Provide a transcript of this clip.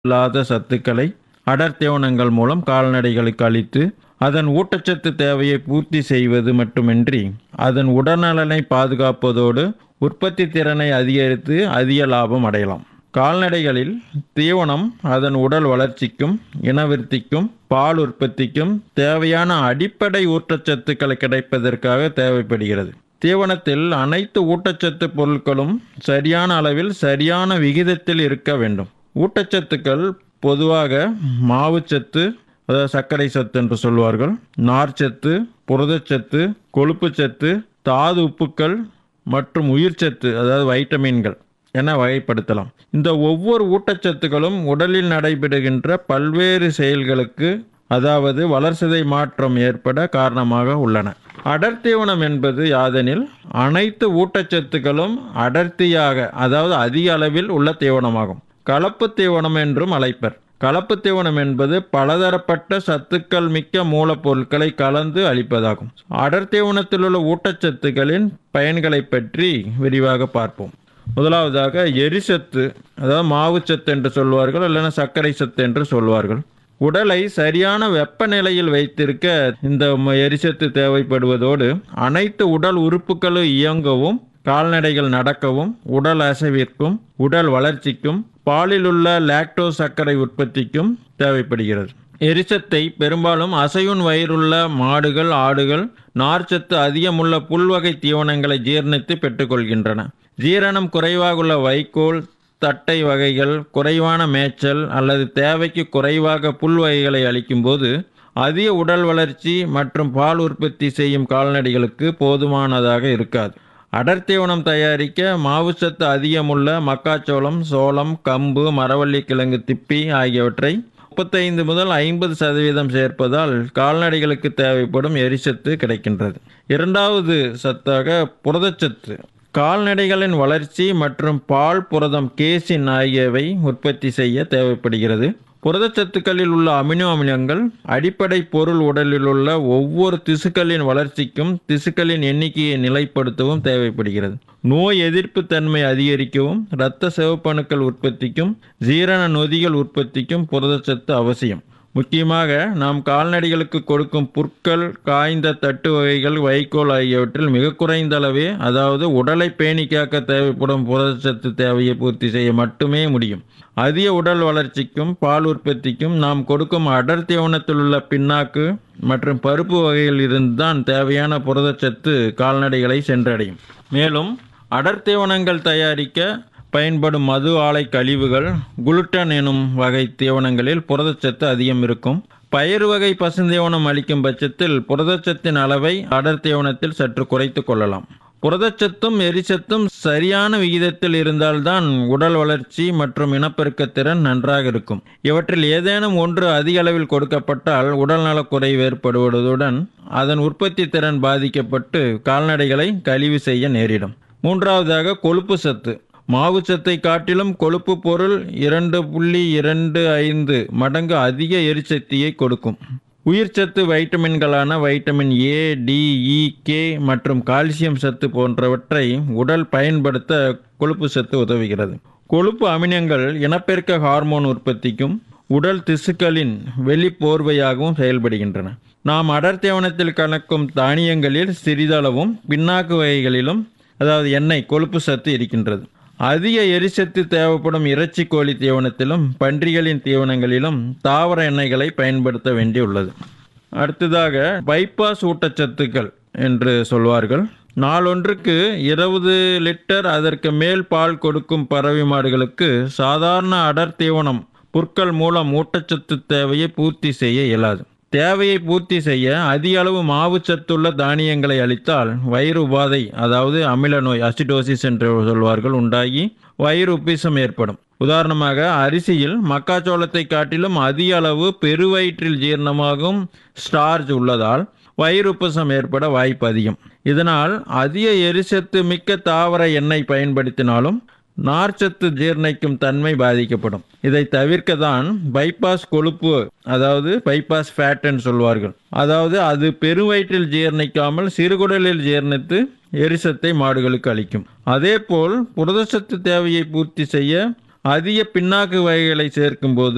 இல்லாத சத்துக்களை அடர் தீவனங்கள் மூலம் கால்நடைகளுக்கு அளித்து அதன் ஊட்டச்சத்து தேவையை பூர்த்தி செய்வது மட்டுமின்றி அதன் உடல்நலனை பாதுகாப்பதோடு உற்பத்தி திறனை அதிகரித்து அதிக லாபம் அடையலாம் கால்நடைகளில் தீவனம் அதன் உடல் வளர்ச்சிக்கும் இனவிருத்திக்கும் பால் உற்பத்திக்கும் தேவையான அடிப்படை ஊட்டச்சத்துக்கள் கிடைப்பதற்காக தேவைப்படுகிறது தீவனத்தில் அனைத்து ஊட்டச்சத்து பொருட்களும் சரியான அளவில் சரியான விகிதத்தில் இருக்க வேண்டும் ஊட்டச்சத்துக்கள் பொதுவாக மாவுச்சத்து அதாவது சர்க்கரை சத்து என்று சொல்வார்கள் நார்ச்சத்து புரதச்சத்து கொழுப்புச்சத்து தாது உப்புக்கள் மற்றும் உயிர்ச்சத்து அதாவது வைட்டமின்கள் என வகைப்படுத்தலாம் இந்த ஒவ்வொரு ஊட்டச்சத்துக்களும் உடலில் நடைபெறுகின்ற பல்வேறு செயல்களுக்கு அதாவது வளர்சிதை மாற்றம் ஏற்பட காரணமாக உள்ளன அடர்த்தீவனம் என்பது யாதெனில் அனைத்து ஊட்டச்சத்துக்களும் அடர்த்தியாக அதாவது அதிக அளவில் உள்ள தீவனமாகும் கலப்பு தீவனம் என்றும் அழைப்பர் கலப்பு தீவனம் என்பது பலதரப்பட்ட சத்துக்கள் மிக்க மூலப்பொருட்களை கலந்து அளிப்பதாகும் அடர் தீவனத்தில் உள்ள ஊட்டச்சத்துக்களின் பயன்களை பற்றி விரிவாக பார்ப்போம் முதலாவதாக எரிசத்து அதாவது மாவுச்சத்து என்று சொல்வார்கள் இல்லைன்னா சர்க்கரை சத்து என்று சொல்வார்கள் உடலை சரியான வெப்பநிலையில் வைத்திருக்க இந்த ம- எரிசத்து தேவைப்படுவதோடு அனைத்து உடல் உறுப்புகளும் இயங்கவும் கால்நடைகள் நடக்கவும் உடல் அசைவிற்கும் உடல் வளர்ச்சிக்கும் பாலிலுள்ள லாக்டோஸ் சர்க்கரை உற்பத்திக்கும் தேவைப்படுகிறது எரிசத்தை பெரும்பாலும் அசையுன் வயிறுள்ள மாடுகள் ஆடுகள் நார்ச்சத்து அதிகமுள்ள புல்வகை தீவனங்களை ஜீரணித்து பெற்றுக்கொள்கின்றன ஜீரணம் குறைவாக உள்ள வைக்கோல் தட்டை வகைகள் குறைவான மேய்ச்சல் அல்லது தேவைக்கு குறைவாக புல் வகைகளை அளிக்கும்போது அதிக உடல் வளர்ச்சி மற்றும் பால் உற்பத்தி செய்யும் கால்நடைகளுக்கு போதுமானதாக இருக்காது அடர்த்தீவனம் தயாரிக்க மாவுச்சத்து அதிகமுள்ள மக்காச்சோளம் சோளம் கம்பு மரவள்ளி கிழங்கு திப்பி ஆகியவற்றை முப்பத்தைந்து முதல் ஐம்பது சதவீதம் சேர்ப்பதால் கால்நடைகளுக்கு தேவைப்படும் எரிசத்து கிடைக்கின்றது இரண்டாவது சத்தாக புரதச்சத்து கால்நடைகளின் வளர்ச்சி மற்றும் பால் புரதம் கேசின் ஆகியவை உற்பத்தி செய்ய தேவைப்படுகிறது புரதச்சத்துக்களில் உள்ள அமினோ அமிலங்கள் அடிப்படை பொருள் உடலில் உள்ள ஒவ்வொரு திசுக்களின் வளர்ச்சிக்கும் திசுக்களின் எண்ணிக்கையை நிலைப்படுத்தவும் தேவைப்படுகிறது நோய் எதிர்ப்பு தன்மை அதிகரிக்கவும் இரத்த சிவப்பணுக்கள் உற்பத்திக்கும் ஜீரண நொதிகள் உற்பத்திக்கும் புரதச்சத்து அவசியம் முக்கியமாக நாம் கால்நடைகளுக்கு கொடுக்கும் புற்கள் காய்ந்த தட்டு வகைகள் வைக்கோல் ஆகியவற்றில் மிக குறைந்த அளவே அதாவது உடலை பேணி காக்க தேவைப்படும் புரதச்சத்து தேவையை பூர்த்தி செய்ய மட்டுமே முடியும் அதிக உடல் வளர்ச்சிக்கும் பால் உற்பத்திக்கும் நாம் கொடுக்கும் அடர் தீவனத்தில் உள்ள பின்னாக்கு மற்றும் பருப்பு வகையில் இருந்துதான் தேவையான புரதச்சத்து கால்நடைகளை சென்றடையும் மேலும் அடர் தீவனங்கள் தயாரிக்க பயன்படும் மது ஆலை கழிவுகள் குளுட்டன் எனும் வகை தீவனங்களில் புரதச்சத்து அதிகம் இருக்கும் பயிர் வகை பசுந்தீவனம் அளிக்கும் பட்சத்தில் புரதச்சத்தின் அளவை அடர் தீவனத்தில் சற்று குறைத்து கொள்ளலாம் புரதச்சத்தும் எரிசத்தும் சரியான விகிதத்தில் இருந்தால்தான் உடல் வளர்ச்சி மற்றும் இனப்பெருக்கத்திறன் நன்றாக இருக்கும் இவற்றில் ஏதேனும் ஒன்று அதிக அளவில் கொடுக்கப்பட்டால் உடல்நலக் குறைவு ஏற்படுவதுடன் அதன் உற்பத்தி திறன் பாதிக்கப்பட்டு கால்நடைகளை கழிவு செய்ய நேரிடும் மூன்றாவதாக கொழுப்பு சத்து மாவுச்சத்தை காட்டிலும் கொழுப்பு பொருள் இரண்டு புள்ளி இரண்டு ஐந்து மடங்கு அதிக எரிசக்தியை கொடுக்கும் உயிர்ச்சத்து வைட்டமின்களான vitamin A D E K மற்றும் கால்சியம் சத்து போன்றவற்றை உடல் பயன்படுத்த கொழுப்பு சத்து உதவுகிறது கொழுப்பு அமினங்கள் இனப்பெருக்க ஹார்மோன் உற்பத்திக்கும் உடல் திசுக்களின் வெளிப்போர்வையாகவும் செயல்படுகின்றன நாம் அடர் தேவனத்தில் கலக்கும் தானியங்களில் சிறிதளவும் பின்னாக்கு வகைகளிலும் அதாவது எண்ணெய் கொழுப்பு சத்து இருக்கின்றது அதிக எரிசத்து தேவைப்படும் இறைச்சி கோழி தீவனத்திலும் பன்றிகளின் தீவனங்களிலும் தாவர எண்ணெய்களை பயன்படுத்த வேண்டியுள்ளது அடுத்ததாக பைபாஸ் ஊட்டச்சத்துக்கள் என்று சொல்வார்கள் நாளொன்றுக்கு இருபது லிட்டர் அதற்கு மேல் பால் கொடுக்கும் பறவை மாடுகளுக்கு சாதாரண அடர் தீவனம் புற்கள் மூலம் ஊட்டச்சத்து தேவையை பூர்த்தி செய்ய இயலாது தேவையை பூர்த்தி செய்ய அதிக அளவு மாவுச்சத்துள்ள தானியங்களை அளித்தால் வயிறு உபாதை அதாவது அமில நோய் அசிடோசிஸ் என்று சொல்வார்கள் உண்டாகி வயிறு உப்பிசம் ஏற்படும் உதாரணமாக அரிசியில் மக்காச்சோளத்தை காட்டிலும் அதிக அளவு பெருவயிற்றில் ஜீரணமாகும் ஸ்டார்ச் உள்ளதால் வயிறு உப்பசம் ஏற்பட வாய்ப்பு அதிகம் இதனால் அதிக எரிசத்து மிக்க தாவர எண்ணெய் பயன்படுத்தினாலும் நார்ச்சத்து ஜீரணிக்கும் தன்மை பாதிக்கப்படும் இதை தவிர்க்க தான் பைபாஸ் கொழுப்பு அதாவது பைபாஸ் ஃபேட்னு சொல்வார்கள் அதாவது அது பெருவயிற்றில் ஜீரணிக்காமல் சிறுகுடலில் ஜீரணித்து எரிசத்தை மாடுகளுக்கு அளிக்கும் அதேபோல் புரதச்சத்து தேவையை பூர்த்தி செய்ய அதிக பின்னாக்கு வகைகளை சேர்க்கும்போது